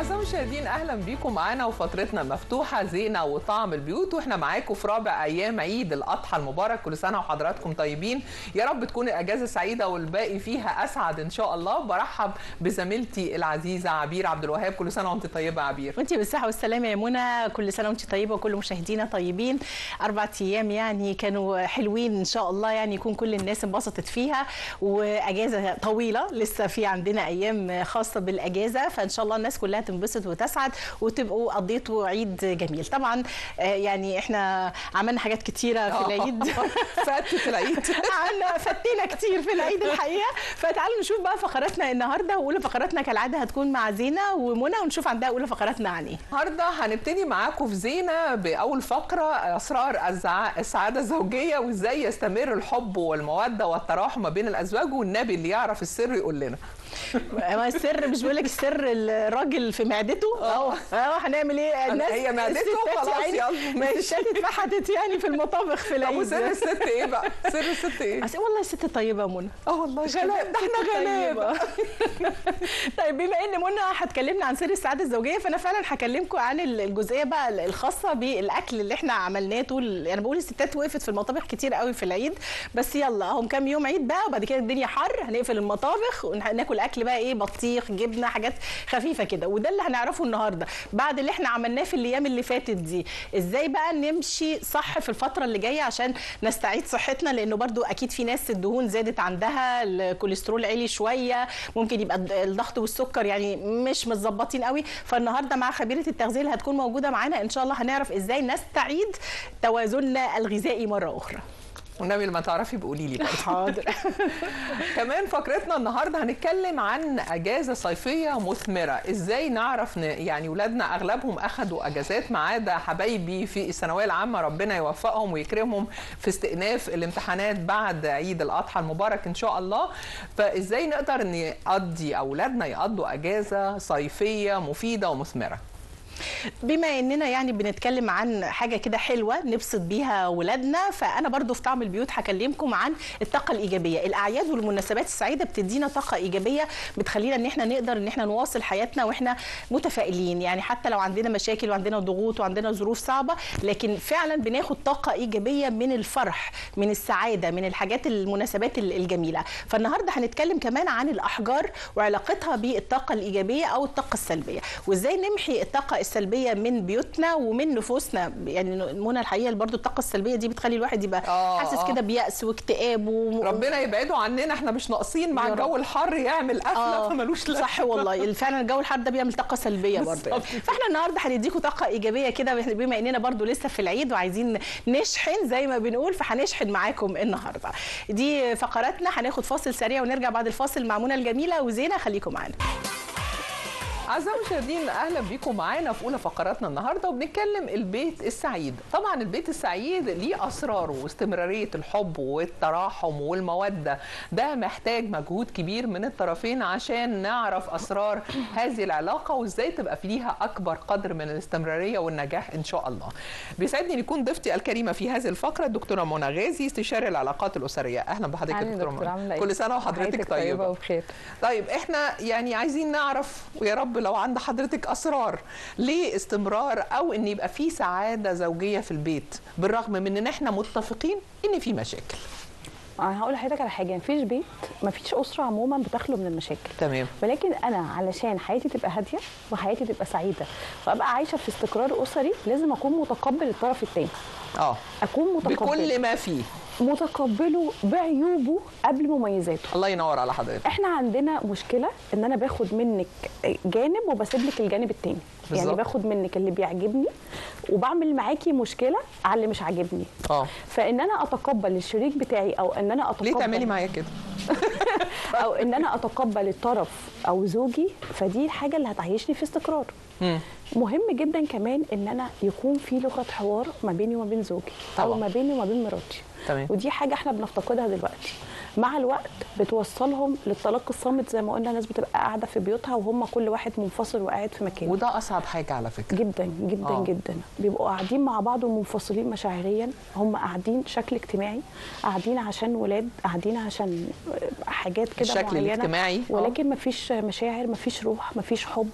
أعزائي المشاهدين أهلا بيكم معانا وفترتنا مفتوحة زينة وطعم البيوت وإحنا معاكم في رابع أيام عيد الأضحى المبارك كل سنة وحضراتكم طيبين يا رب تكون الأجازة سعيدة والباقي فيها أسعد إن شاء الله برحب بزميلتي العزيزة عبير عبد الوهاب كل سنة وأنت طيبة يا عبير وانت بالصحه والسلامه يا منى كل سنه وانت طيبه وكل مشاهدينا طيبين اربع ايام يعني كانوا حلوين ان شاء الله يعني يكون كل الناس انبسطت فيها واجازه طويله لسه في عندنا ايام خاصه بالاجازه فان شاء الله الناس كلها تنبسط وتسعد وتبقوا قضيتوا عيد جميل طبعا آه، يعني احنا عملنا حاجات كتيره في العيد فاتت العيد عنا فتينا كتير في العيد الحقيقه فتعالوا نشوف بقى فقراتنا النهارده واولى فقراتنا كالعاده هتكون مع زينه ومنى ونشوف عندها اولى فقراتنا عن ايه النهارده هنبتدي معاكم في زينه باول فقره اسرار الزع- السعاده الزوجيه وازاي يستمر الحب والموده والتراحم ما بين الازواج والنبي اللي يعرف السر يقول لنا ما السر مش بيقول لك السر الراجل في معدته اهو اهو هنعمل ايه الناس هي معدته الستات خلاص يعني- يلا ماشي الستات اتفحتت يعني في المطابخ في طب العيد وسر الست ايه بقى؟ سر الست ايه؟ أصل والله الست طيبه يا منى اه والله غلاب ده احنا ست غلابه طيبة. طيب بما ان منى هتكلمنا عن سر السعاده الزوجيه فانا فعلا هكلمكم عن الجزئيه بقى الخاصه بالاكل اللي احنا عملناه طول انا بقول الستات وقفت في المطابخ كتير قوي في العيد بس يلا اهم كام يوم عيد بقى وبعد كده الدنيا حر هنقفل المطابخ وناكل اكل بقى ايه بطيخ جبنه حاجات خفيفه كده وده اللي هنعرفه النهارده بعد اللي احنا عملناه في الايام اللي فاتت دي ازاي بقى نمشي صح في الفتره اللي جايه عشان نستعيد صحتنا لانه برضو اكيد في ناس الدهون زادت عندها الكوليسترول عالي شويه ممكن يبقى الض- الضغط والسكر يعني مش متظبطين قوي فالنهارده مع خبيره التغذيه اللي هتكون موجوده معانا ان شاء الله هنعرف ازاي نستعيد توازننا الغذائي مره اخرى والنبي لما تعرفي بقولي لي بقى. حاضر كمان فقرتنا النهارده هنتكلم عن اجازه صيفيه مثمره ازاي نعرف ن... يعني ولادنا اغلبهم اخذوا اجازات ما عدا حبايبي في الثانويه العامه ربنا يوفقهم ويكرمهم في استئناف الامتحانات بعد عيد الاضحى المبارك ان شاء الله فازاي نقدر نقضي اولادنا يقضوا اجازه صيفيه مفيده ومثمره بما اننا يعني بنتكلم عن حاجه كده حلوه نبسط بيها ولادنا فانا برضو في طعم البيوت هكلمكم عن الطاقه الايجابيه الاعياد والمناسبات السعيده بتدينا طاقه ايجابيه بتخلينا ان احنا نقدر ان احنا نواصل حياتنا واحنا متفائلين يعني حتى لو عندنا مشاكل وعندنا ضغوط وعندنا ظروف صعبه لكن فعلا بناخد طاقه ايجابيه من الفرح من السعاده من الحاجات المناسبات ال- الجميله فالنهارده هنتكلم كمان عن الاحجار وعلاقتها بالطاقه الايجابيه او الطاقه السلبيه وازاي نمحي الطاقه السلبيه من بيوتنا ومن نفوسنا يعني منى الحقيقه برضو الطاقه السلبيه دي بتخلي الواحد يبقى آه، حاسس آه. كده بيأس واكتئاب و... ربنا يبعده عننا احنا مش ناقصين مع يا رب. الجو الحر يعمل قفله آه، فمالوش لازمه صح والله فعلا الجو الحار ده بيعمل طاقه سلبيه برضه يعني. بالظبط. فاحنا النهارده هنديكم طاقه ايجابيه كده بما اننا برضه لسه في العيد وعايزين نشحن زي ما بنقول فهنشحن معاكم النهارده دي فقراتنا هناخد فاصل سريع ونرجع بعد الفاصل مع منى الجميله وزينه خليكم معانا أعزائي المشاهدين أهلا بيكم معانا في أولى فقراتنا النهاردة وبنتكلم البيت السعيد طبعا البيت السعيد ليه أسراره واستمرارية الحب والتراحم والمودة ده محتاج مجهود كبير من الطرفين عشان نعرف أسرار هذه العلاقة وإزاي تبقى فيها أكبر قدر من الاستمرارية والنجاح إن شاء الله بيسعدني أن يكون ضيفتي الكريمة في هذه الفقرة الدكتورة منى غازي استشاري العلاقات الأسرية أهلا بحضرتك يا أهلا دكتورة دكتور عاملة إيه؟ كل سنة وحضرتك حياتك طيبة وبخير طيب احنا يعني عايزين نعرف ويا رب لو عند حضرتك اسرار ليه استمرار او ان يبقى في سعاده زوجيه في البيت بالرغم من ان احنا متفقين ان في مشاكل انا هقول لحضرتك على حاجه مفيش بيت مفيش اسره عموما بتخلو من المشاكل تمام ولكن انا علشان حياتي تبقى هاديه وحياتي تبقى سعيده وابقى عايشه في استقرار اسري لازم اكون متقبل الطرف الثاني اه اكون متقبل بكل ما فيه متقبله بعيوبه قبل مميزاته الله ينور على حضرتك احنا عندنا مشكله ان انا باخد منك جانب وبسيب لك الجانب التاني يعني بالظبط. باخد منك اللي بيعجبني وبعمل معاكي مشكله على اللي مش عاجبني اه فان انا اتقبل الشريك بتاعي او ان انا اتقبل ليه تعملي معايا كده او ان انا اتقبل الطرف او زوجي فدي الحاجه اللي هتعيشني في استقرار مم. مهم جدا كمان ان انا يكون في لغه حوار ما بيني وما بين زوجي او طبعا. ما بيني وما بين مراتي تمام ودي حاجه احنا بنفتقدها دلوقتي مع الوقت بتوصلهم للطلاق الصامت زي ما قلنا ناس بتبقى قاعده في بيوتها وهم كل واحد منفصل وقاعد في مكانه وده اصعب حاجه على فكره جدا جدا آه. آه. جدا بيبقوا قاعدين مع بعض ومنفصلين مشاعريا هم قاعدين شكل اجتماعي قاعدين عشان ولاد قاعدين عشان حاجات كده الشكل معينه الاجتماعي آه. ولكن مفيش مشاعر مفيش روح مفيش حب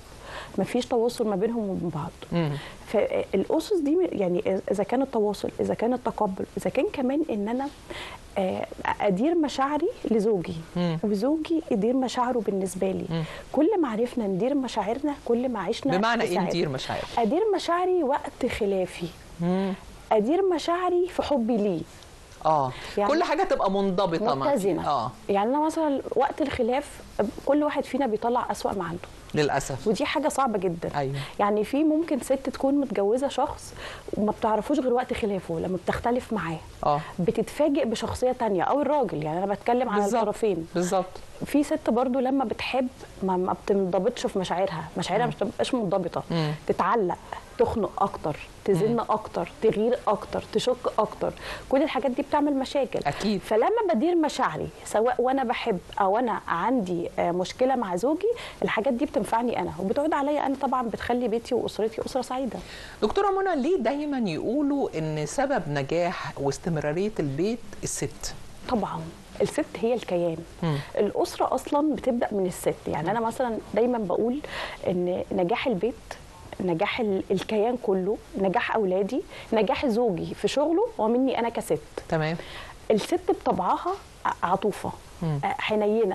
مفيش تواصل ما بينهم وبين بعض مم. فالاسس دي يعني اذا كان التواصل اذا كان التقبل اذا كان كمان ان انا آه، ادير مشاعري لزوجي مم. وزوجي يدير مشاعره بالنسبه لي مم. كل ما عرفنا ندير مشاعرنا كل ما عشنا بمعنى في ايه سعادة. ندير مشاعر ادير مشاعري وقت خلافي مم. ادير مشاعري في حبي ليه اه يعني كل حاجه تبقى منضبطه معاكي. متزنه اه يعني انا مثلا وقت الخلاف كل واحد فينا بيطلع اسوأ ما عنده للاسف ودي حاجه صعبه جدا أيوة. يعني في ممكن ست تكون متجوزه شخص وما بتعرفوش غير وقت خلافه لما بتختلف معاه اه بتتفاجئ بشخصيه تانية او الراجل يعني انا بتكلم على بالظبط. الطرفين بالظبط في ست برضو لما بتحب ما, ما بتنضبطش في مشاعرها مشاعرها مش بتبقاش منضبطه مم. تتعلق تخنق اكتر تزن اكتر تغير اكتر تشك اكتر كل الحاجات دي بتعمل مشاكل أكيد. فلما بدير مشاعري سواء وانا بحب او انا عندي آه، مشكله مع زوجي الحاجات دي بتنفعني انا وبتعود عليا انا طبعا بتخلي بيتي واسرتي اسره سعيده دكتوره منى ليه دايما يقولوا ان سبب نجاح واستمراريه البيت الست طبعا الست هي الكيان مم. الاسره اصلا بتبدا من الست يعني انا مثلا دايما بقول ان نجاح البيت نجاح ال- الكيان كله نجاح اولادي نجاح زوجي في شغله ومني انا كست تمام الست بطبعها ع- عطوفه مم. آه، حنينه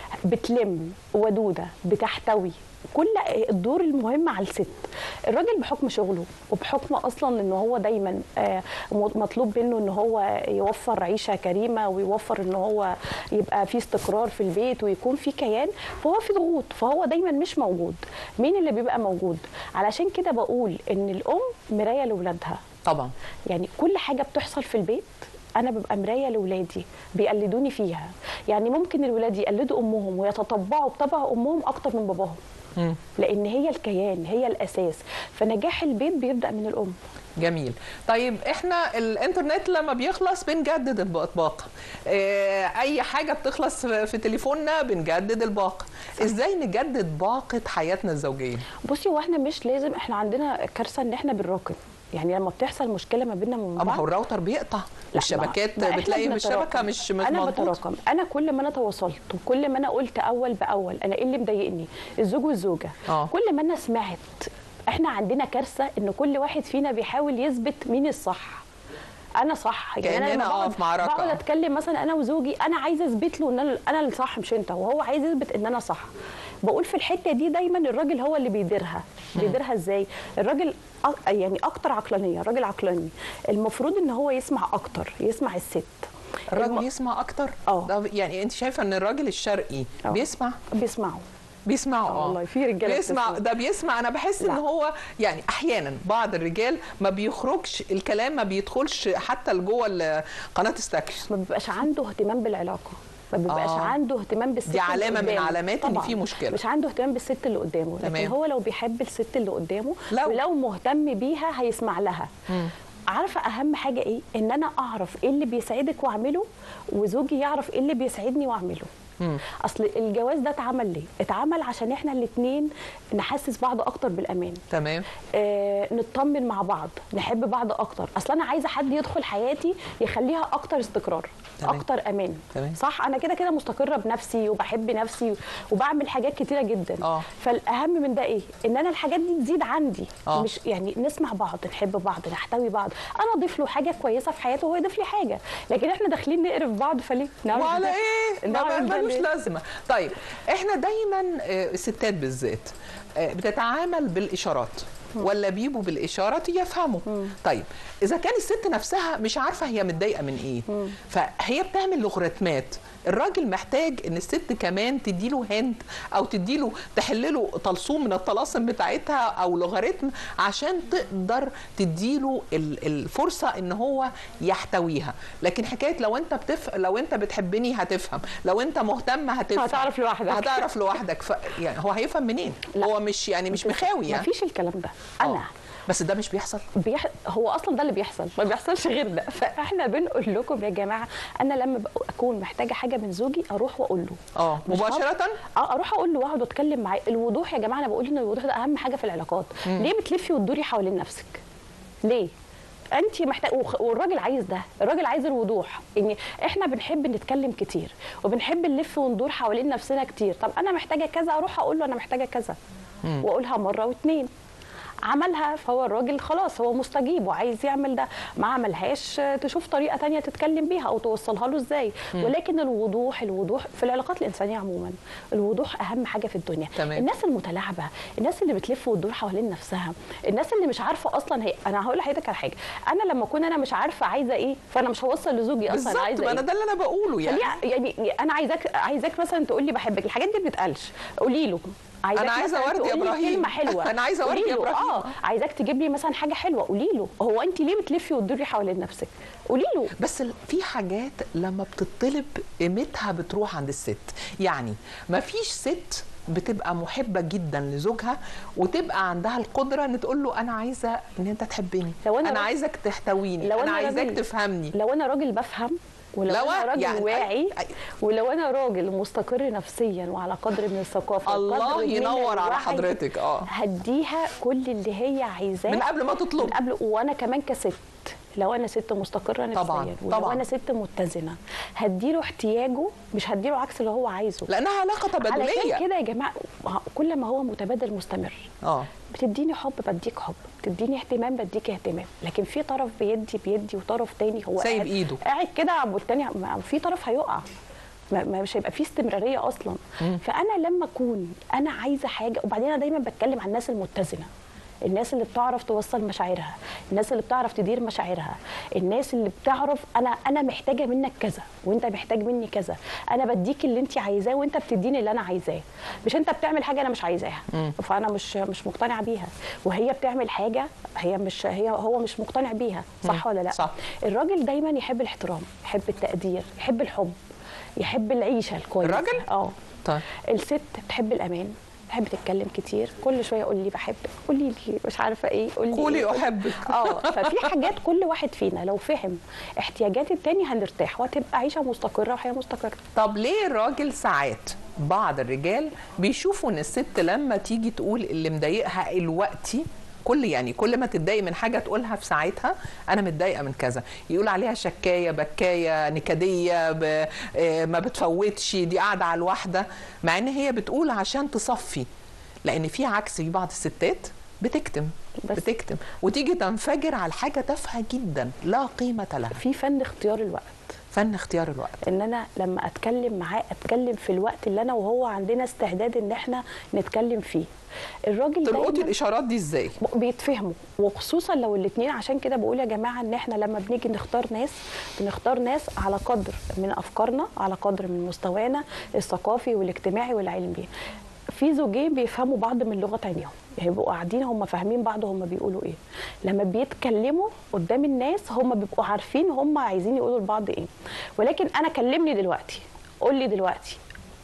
بتلم ودوده بتحتوي كل الدور المهم على الست الراجل بحكم شغله وبحكم اصلا ان هو دايما آه، مطلوب منه ان هو يوفر عيشه كريمه ويوفر ان هو يبقى في استقرار في البيت ويكون في كيان فهو في ضغوط فهو دايما مش موجود مين اللي بيبقى موجود علشان كده بقول ان الام مرايه لاولادها طبعا يعني كل حاجه بتحصل في البيت انا ببقى مرايه لاولادي بيقلدوني فيها يعني ممكن الولاد يقلدوا امهم ويتطبعوا بطبع امهم اكتر من باباهم مم. لان هي الكيان هي الاساس فنجاح البيت بيبدا من الام جميل طيب احنا الانترنت لما بيخلص بنجدد الباقه اه اي حاجه بتخلص في في تليفوننا بنجدد الباقه ازاي نجدد باقه حياتنا الزوجيه بصي هو احنا مش لازم احنا عندنا كارثه ان احنا بنراقب يعني لما بتحصل مشكله ما بيننا وبين اما بعض هو الراوتر بيقطع لا، والشبكات ما- ما إحنا بتلاقي الشبكه بنتراكم. مش مش انا مظبوطه بتراكم انا كل ما انا تواصلت وكل ما انا قلت اول باول انا ايه اللي مضايقني الزوج والزوجه آه. كل ما انا سمعت احنا عندنا كارثه ان كل واحد فينا بيحاول يثبت مين الصح انا صح يعني انا كأننا لما آه بقعد في معركة. بقعد اتكلم مثلا انا وزوجي انا عايزه اثبت له ان انا انا اللي صح مش انت وهو عايز يثبت ان انا صح بقول في الحته دي دايما الراجل هو اللي بيديرها بيديرها ازاي الراجل أ- يعني اكتر عقلانيه راجل عقلاني المفروض ان هو يسمع اكتر يسمع الست الراجل الم- يسمع اكتر آه. ده يعني انت شايفه ان الراجل الشرقي آه. بيسمع بيسمعوا بيسمعوا آه والله، في رجالة بيسمع بتسمع. ده بيسمع انا بحس ان لا. هو يعني احيانا بعض الرجال ما بيخرجش الكلام ما بيدخلش حتى لجوه ال- قناه استكشف ما بيبقاش عنده اهتمام بالعلاقه ما بيبقاش آه. آه. عنده اهتمام بالست دي اللي علامة من قدامه. علامات إن طبعاً. في مشكلة. مش عنده اهتمام بالست اللي قدامه لكن تمام. هو لو بيحب الست اللي قدامه لو. ولو مهتم بيها هيسمع لها مم. عارفه اهم حاجه ايه ان انا اعرف ايه اللي بيسعدك واعمله وزوجي يعرف ايه اللي بيسعدني واعمله مم. اصل الجواز ده اتعمل ليه اتعمل عشان احنا الاثنين نحسس بعض اكتر بالامان تمام آه، نطمن مع بعض نحب بعض اكتر اصل انا عايزه حد يدخل حياتي يخليها اكتر استقرار تمام. اكتر امان تمام. صح انا كده كده مستقره بنفسي وبحب نفسي وبعمل حاجات كتيره جدا آه. فالاهم من ده ايه ان انا الحاجات دي تزيد عندي آه. مش يعني نسمع بعض نحب بعض نحتوي بعض انا اضيف له حاجه كويسه في حياته وهو يضيف لي حاجه لكن احنا داخلين نقرف بعض فليه نعمل وعلى ده؟ ايه ما نعمل ده ملوش ليه؟ لازمه طيب احنا دايما آه، الستات بالذات آه، بتتعامل بالاشارات ولا بيبقوا بالاشاره يفهموا طيب اذا كان الست نفسها مش عارفه هي متضايقه من ايه فهي بتعمل لوغاريتمات الراجل محتاج ان الست كمان تديله هند او تديله تحلله طلسوم من الطلاسم بتاعتها او لوغاريتم عشان تقدر تديله ال- الفرصه ان هو يحتويها لكن حكايه لو انت بتف... لو انت بتحبني هتفهم لو انت مهتم هتفهم هتعرف لوحدك. هتعرف لوحدك ف... يعني هو هيفهم منين لا. هو مش يعني مش مخاوي يعني مفيش الكلام ده آه. انا بس ده مش بيحصل بيح... هو اصلا ده اللي بيحصل ما بيحصلش غير ده فاحنا بنقول لكم يا جماعه انا لما بق- اكون محتاجه حاجه من زوجي اروح واقول له اه مش مباشره هقعد- اه اروح اقول له واقعد اتكلم معاه الوضوح يا جماعه انا بقول ان الوضوح ده اهم حاجه في العلاقات ليه بتلفي وتدوري حوالين نفسك ليه انت محتاج وخ- والراجل عايز ده الراجل عايز الوضوح ان احنا بنحب نتكلم كتير وبنحب نلف وندور حوالين نفسنا كتير طب انا محتاجه كذا اروح اقول له انا محتاجه كذا واقولها مره واتنين عملها فهو الراجل خلاص هو مستجيب وعايز يعمل ده ما عملهاش آه، تشوف طريقه تانية تتكلم بيها او توصلها له ازاي ولكن الوضوح الوضوح في العلاقات الانسانيه عموما الوضوح اهم حاجه في الدنيا تمام. الناس المتلاعبه الناس اللي بتلف وتدور حوالين نفسها الناس اللي مش عارفه اصلا هي انا هقول لحضرتك على حاجه انا لما اكون انا مش عارفه عايزه ايه فانا مش هوصل لزوجي اصلا بالظبط أنا عايزه ما انا ايه ده اللي انا بقوله يعني فليه يعني انا عايزاك عايزاك مثلا تقول لي بحبك الحاجات دي ما بتتقالش قولي له عايزاك أنا عايزة مثلاً ورد يا تقول لي إبراهيم. كلمه حلوه أنا عايزة ورد قولي يا له، إبراهيم. اه عايزاك تجيب لي مثلا حاجه حلوه قولي له هو انت ليه بتلفي وتدوري حوالين نفسك قولي له بس ال- في حاجات لما بتطلب قيمتها بتروح عند الست يعني ما فيش ست بتبقى محبة جدا لزوجها وتبقى عندها القدرة ان تقول له انا عايزة ان انت تحبني لو أنا انا راجل- عايزك تحتويني لو انا أنا عايزاك راجل- تفهمني لو انا راجل بفهم ولو لو انا راجل يعني- واعي أي- ولو انا راجل مستقر نفسيا وعلى قدر من الثقافه الله وقدر من ينور على الوعي، حضرتك اه هديها كل اللي هي عايزاه من قبل ما من تطلب قبل وانا كمان كست لو انا ست مستقره نفسيا طبعاً، ولو طبعاً. انا ست متزنه هديله احتياجه مش هديله عكس اللي هو عايزه لانها علاقة علشان تبادلية كده يا جماعه كل ما هو متبادل مستمر اه بتديني حب بديك حب بتديني اهتمام بديك اهتمام لكن في طرف بيدي بيدي وطرف تاني هو سايب قاعد إيده. قاعد كده والتاني ما- في طرف هيقع ما ما- مش هيبقى في استمراريه اصلا فانا لما اكون انا عايزه حاجه وبعدين انا دايما بتكلم عن الناس المتزنه الناس اللي بتعرف توصل مشاعرها الناس اللي بتعرف تدير مشاعرها الناس اللي بتعرف انا انا محتاجه منك كذا وانت محتاج مني كذا انا بديك اللي انت عايزاه وانت بتديني اللي انا عايزاه مش انت بتعمل حاجه انا مش عايزاها فانا مش مش مقتنعه بيها وهي بتعمل حاجه هي مش هي هو مش مقتنع بيها صح ولا لا صح. الراجل دايما يحب الاحترام يحب التقدير يحب الحب يحب العيشه الكويسه الراجل؟ اه طيب الست بتحب الامان تحب تتكلم كتير كل شويه قول لي بحبك قولي لي مش عارفه ايه قولي قولي إيه. احبك اه ففي حاجات كل واحد فينا لو فهم احتياجات التاني هنرتاح وهتبقى عيشه مستقره وحياه مستقره طب ليه الراجل ساعات بعض الرجال بيشوفوا ان الست لما تيجي تقول اللي مضايقها الوقتي كل يعني كل ما تتضايق من حاجه تقولها في ساعتها انا متضايقه من كذا يقول عليها شكايه بكايه نكديه ب... آه، ما بتفوتش دي قاعده على الواحده مع ان هي بتقول عشان تصفي لان في عكس في بعض الستات بتكتم بس. بتكتم وتيجي تنفجر على حاجه تافهه جدا لا قيمه لها في فن اختيار الوقت فن اختيار الوقت ان انا لما اتكلم معاه اتكلم في الوقت اللي انا وهو عندنا استعداد ان احنا نتكلم فيه الراجل تلقطي دايما الاشارات دي ازاي بيتفهموا وخصوصا لو الاثنين عشان كده بقول يا جماعه ان احنا لما بنيجي نختار ناس بنختار ناس على قدر من افكارنا على قدر من مستوانا الثقافي والاجتماعي والعلمي في زوجين بيفهموا بعض من لغه عينيهم يعني بيبقوا قاعدين هم فاهمين بعض هم بيقولوا ايه لما بيتكلموا قدام الناس هم بيبقوا عارفين هم عايزين يقولوا لبعض ايه ولكن انا كلمني دلوقتي قول لي دلوقتي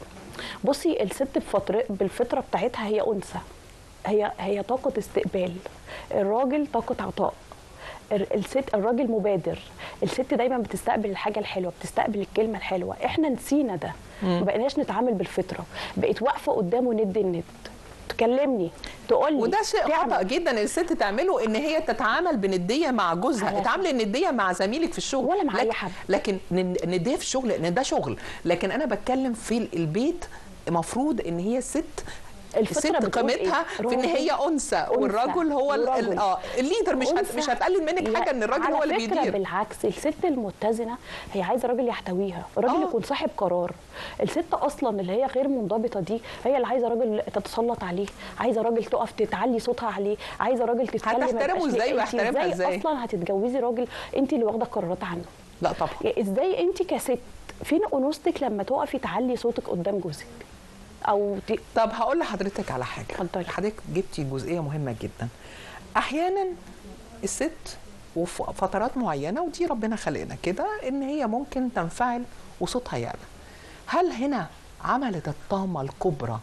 بصي الست بفترة بالفطره بتاعتها هي انثى هي هي طاقه استقبال الراجل طاقه عطاء ال- الست الراجل مبادر الست دايما بتستقبل الحاجه الحلوه بتستقبل الكلمه الحلوه احنا نسينا ده ما بقيناش نتعامل بالفطره بقيت واقفه قدامه ند الند تكلمني تقول لي وده شيء تعمل. خطا جدا الست تعمله ان هي تتعامل بنديه مع جوزها على- اتعاملي النديه مع زميلك في الشغل ولا مع أي لكن- حد. لكن ن- نديه في الشغل لان ده شغل لكن انا بتكلم في ال- البيت مفروض ان هي ست الفطرة الست بتقول إيه؟ قيمتها في ان راجل- هي انثى أنثى والرجل هو ال- ال- وراجل. اه الليدر مش هت أنثى. مش هتقلل منك لا، حاجه ان الراجل على هو اللي فكرة بيدير بالعكس الست المتزنه هي عايزه راجل يحتويها راجل آه. يكون صاحب قرار الست اصلا اللي هي غير منضبطه دي هي اللي عايزه راجل تتسلط عليه عايزه راجل تقف تتعلي صوتها عليه عايزه راجل تتكلم ما هتحترمه يبقاش إزاي ليه- ويحترمها أنت إزاي؟ اصلا هتتجوزي راجل انت اللي واخده قرارات عنه لا طبعا يعني ازاي انت كست فين انوثتك لما تقفي تعلي صوتك قدام جوزك او ت... طب هقول لحضرتك على حاجه اتفضلي. حضرتك جبتي جزئيه مهمه جدا احيانا الست وفي فترات معينه ودي ربنا خلقنا كده ان هي ممكن تنفعل وصوتها يعلى هل هنا عملت الطامه الكبرى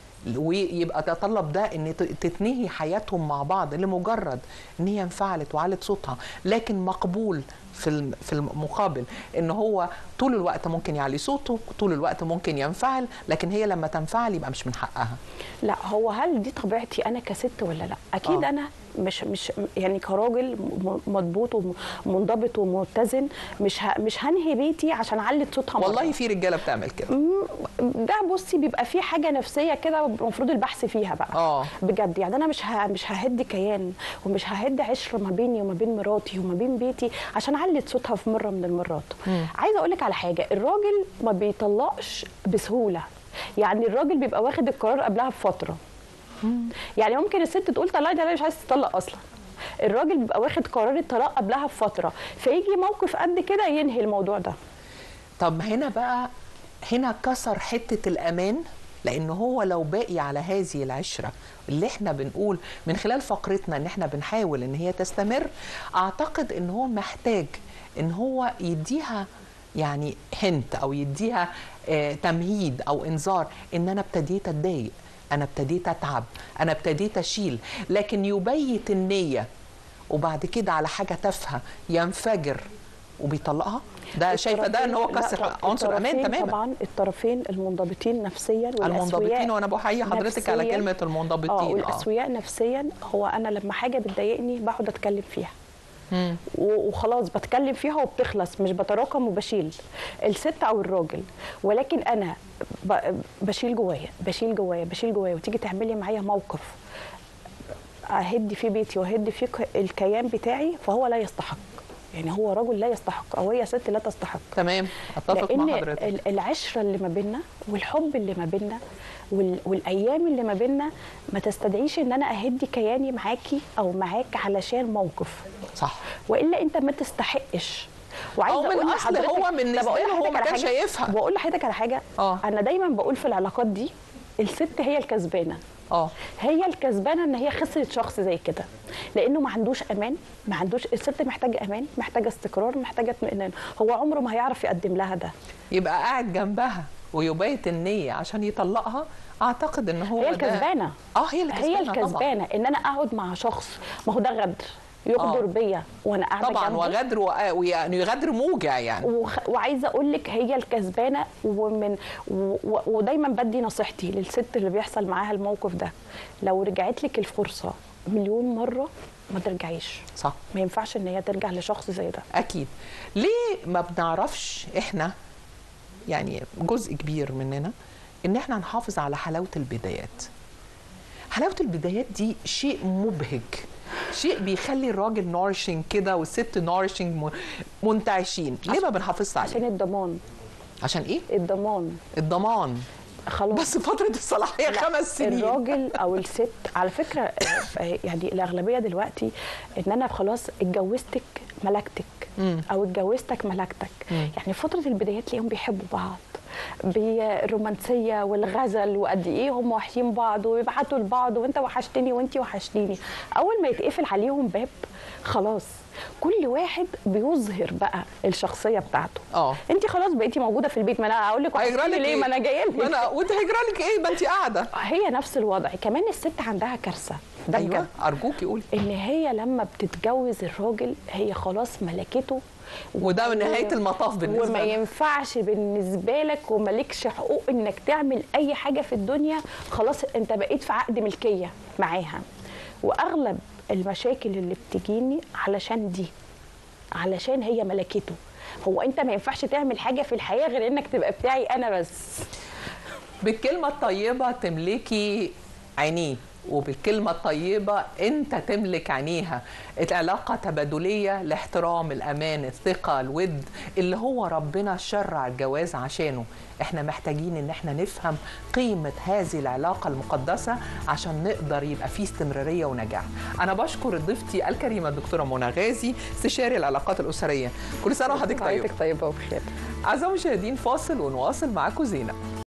ويبقى تطلب ده ان ت- تتنهي حياتهم مع بعض لمجرد ان هي انفعلت وعلت صوتها لكن مقبول في الم- في المقابل ان هو طول الوقت ممكن يعلي صوته طول الوقت ممكن ينفعل لكن هي لما تنفعل يبقى مش من حقها لا هو هل دي طبيعتي انا كست ولا لا اكيد آه. آه. انا مش مش يعني كراجل م- مضبوط ومنضبط ومتزن مش ه... مش هنهي بيتي عشان علت صوتها مرة. والله في رجاله بتعمل كده ده بصي بيبقى في حاجه نفسيه كده المفروض البحث فيها بقى اه بجد يعني انا مش ه... مش ههد كيان ومش ههد عشره ما بيني وما بين مراتي وما بين بيتي عشان علت صوتها في مره من المرات عايزه اقول لك على حاجه الراجل ما بيطلقش بسهوله يعني الراجل بيبقى واخد القرار قبلها بفتره يعني ممكن الست تقول طلقني ده انا مش عايز تطلق اصلا الراجل بيبقى واخد قرار الطلاق قبلها بفتره فيجي موقف قد كده ينهي الموضوع ده طب هنا بقى هنا كسر حته الامان لان هو لو باقي على هذه العشره اللي احنا بنقول من خلال فقرتنا ان احنا بنحاول ان هي تستمر اعتقد ان هو محتاج ان هو يديها يعني هنت او يديها آه تمهيد او انذار ان انا ابتديت اتضايق انا ابتديت اتعب انا ابتديت اشيل لكن يبيت النيه وبعد كده على حاجه تافهه ينفجر وبيطلقها ده شايفه ده ان هو الطرفين- كسر لا، عنصر امان الطرفين تماما طبعا الطرفين المنضبطين نفسيا المنضبطين والأسوياء وانا بحيي حضرتك على نفسياً. كلمه اه المنضبطين اه والاسوياء نفسيا هو انا لما حاجه بتضايقني بقعد اتكلم فيها مم. و- وخلاص بتكلم فيها وبتخلص مش بتراكم وبشيل الست او الراجل ولكن انا ب- بشيل جوايا بشيل جوايا بشيل جوايا وتيجي تعملي معايا موقف اهد في بيتي واهد في ك- الكيان بتاعي فهو لا يستحق يعني هو رجل لا يستحق او هي ست لا تستحق تمام اتفق مع لان حضرتك ال- العشره اللي ما بيننا والحب اللي ما بيننا وال- والايام اللي ما بيننا ما تستدعيش ان انا اهدي كياني معاكي او معاك علشان موقف صح والا انت ما تستحقش وعايزه أو من اقول أصل لحضرتك هو طب بالنسبة أقول له هو لحضرتك ما على كانش حاجة؟ هيفهم. بقول لحضرتك على حاجه آه. انا دايما بقول في العلاقات دي الست هي الكسبانه اه هي الكسبانه ان هي خسرت شخص زي كده لانه ما عندوش امان ما عندوش الست محتاجه امان محتاجه استقرار محتاجه اطمئنان هو عمره ما هيعرف يقدم لها ده يبقى قاعد جنبها ويبيت النية عشان يطلقها اعتقد ان هو هي ده- الكسبانه اه هي اللي هي كسبانه طبعا الكسبانه ان انا اقعد مع شخص ما هو ده غدر يغدر آه. بيا وانا قاعده طبعا جنبه. وغدر وآ- ويعني غدر موجع يعني وخ... وعايزه اقول لك هي الكسبانه ومن و... و... ودايما بدي نصيحتي للست اللي بيحصل معاها الموقف ده لو رجعت لك الفرصه مليون مره ما ترجعيش صح ما ينفعش ان هي ترجع لشخص زي ده اكيد ليه ما بنعرفش احنا يعني جزء كبير مننا ان احنا نحافظ على حلاوه البدايات حلاوه البدايات دي شيء مبهج شيء بيخلي الراجل نورشنج كده والست نورشنج منتعشين ليه ما بنحافظش عشان عليه الضمان عشان ايه الضمان الضمان خلاص بس فتره الصلاحيه لا، خمس سنين الراجل او الست على فكره آه، يعني الاغلبيه دلوقتي ان انا خلاص اتجوزتك ملكتك مم. او اتجوزتك ملكتك مم. يعني فتره البدايات تلاقيهم بيحبوا بعض بالرومانسيه والغزل وقد ايه هم وحشين بعض ويبعتوا لبعض وانت وحشتني وانت وحشتيني اول ما يتقفل عليهم باب خلاص كل واحد بيظهر بقى الشخصيه بتاعته اه انت خلاص بقيتي موجوده في البيت ما انا هقول لك هيجرى وحشتيني لك ليه ايه ما انا جايه ما لك انا وانت هيجرى لك ايه ما انت قاعده هي نفس الوضع كمان الست عندها كارثه ده ايوه بجد ارجوكي قولي ان هي لما بتتجوز الراجل هي خلاص ملكته وده و- نهايه المطاف بالنسبه وما لها. ينفعش بالنسبه لك ومالكش حقوق انك تعمل اي حاجه في الدنيا خلاص انت بقيت في عقد ملكيه معاها واغلب المشاكل اللي بتجيني علشان دي علشان هي ملكته هو انت ما ينفعش تعمل حاجه في الحياه غير انك تبقى بتاعي انا بس بالكلمة الطيبة تملكي عينيه وبالكلمة الطيبة انت تملك عينيها العلاقة تبادلية الاحترام الامان الثقة الود اللي هو ربنا شرع الجواز عشانه احنا محتاجين ان احنا نفهم قيمة هذه العلاقة المقدسة عشان نقدر يبقى فيه استمرارية ونجاح انا بشكر ضيفتي الكريمة الدكتورة منى غازي استشاري العلاقات الأسرية كل سنة وحضرتك طيب طيبه وبخير أعزائي المشاهدين فاصل ونواصل معاكم زينة